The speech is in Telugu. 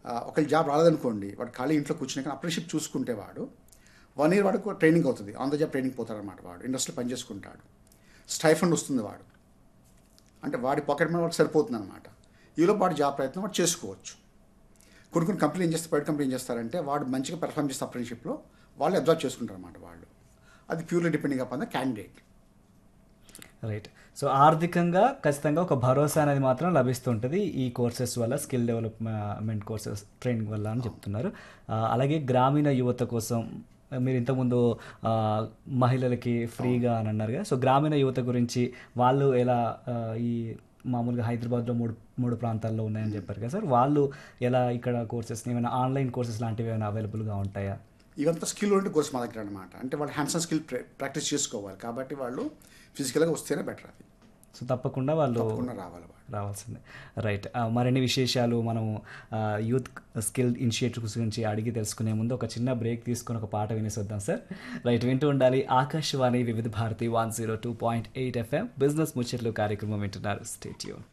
ఒకవేళ జాబ్ రాలేదనుకోండి వాడు ఖాళీ ఇంట్లో కూర్చుని కానీ అప్రెంటిషిప్ చూసుకుంటే వాడు వన్ ఇయర్ వాడికి ట్రైనింగ్ అవుతుంది ఆన్ ద జాబ్ ట్రైనింగ్ పోతాడనమాట వాడు ఇండస్ట్రీలో పని చేసుకుంటాడు స్టైఫండ్ వస్తుంది వాడు అంటే వాడి పాకెట్ మనీ వాడికి సరిపోతుంది అనమాట ఈలో వాడు జాబ్ ప్రయత్నం వాడు చేసుకోవచ్చు కొన్ని కొన్ని కంపెనీలు ఏం చేస్తారు ప్రైవేట్ కంపెనీ ఏం చేస్తారంటే వాడు మంచిగా పెర్ఫామ్ చేస్తే అప్రెంటిషిప్లో వాళ్ళు అబ్జర్వ్ చేసుకుంటారు అనమాట వాళ్ళు అది purely depending upon the candidate right so ఆర్థికంగా ఖచ్చితంగా ఒక భరోసా అనేది మాత్రం లభిస్తుంటుంది ఈ కోర్సెస్ వల్ల స్కిల్ డెవలప్మెంట్ కోర్సెస్ ట్రైనింగ్ వల్ల అని చెప్తున్నారు ఆ, అలాగే గ్రామీణ యువత కోసం మీరు ఇంతకుముందు ఆ, మహిళలకి ఫ్రీగా అని అన్నారు కదా సో గ్రామీణ యువత గురించి వాళ్ళు ఎలా ఆ, ఈ మామూలుగా హైదరాబాద్లో మూడు మూడు ప్రాంతాల్లో ఉన్నాయని చెప్పారు కదా సార్ వాళ్ళు ఎలా ఇక్కడ కోర్సెస్ ఏమైనా ఆన్లైన్ కోర్సెస్ లాంటివి ఏమైనా అవైలబుల్గా ఉంటాయా ఇవంతా స్కిల్ ఓరియంటెడ్ కోర్స్ మా దగ్గర అనమాట అంటే వాళ్ళు హ్యాండ్స్ ఆన్ స్కిల్ ప్రాక్టీస్ చేసుకోవాలి కాబట్టి వాళ్ళు ఫిజికల్గా వస్తేనే బెటర్ అది సో తప్పకుండా వాళ్ళు తప్పకుండా రావాలి వాళ్ళు రావాల్సిందే రైట్ ఆ, మరిన్ని విశేషాలు మనం ఆ, యూత్ స్కిల్ ఇనిషియేటివ్స్ గురించి అడిగి తెలుసుకునే ముందు ఒక చిన్న బ్రేక్ తీసుకొని ఒక పాట వినేసి వద్దాం సార్ రైట్ వింటూ ఉండాలి Akashvani Vividh Bharati one zero two point eight FM business ముచ్చట్లు కార్యక్రమం వింటున్నారు స్టేట్యూన్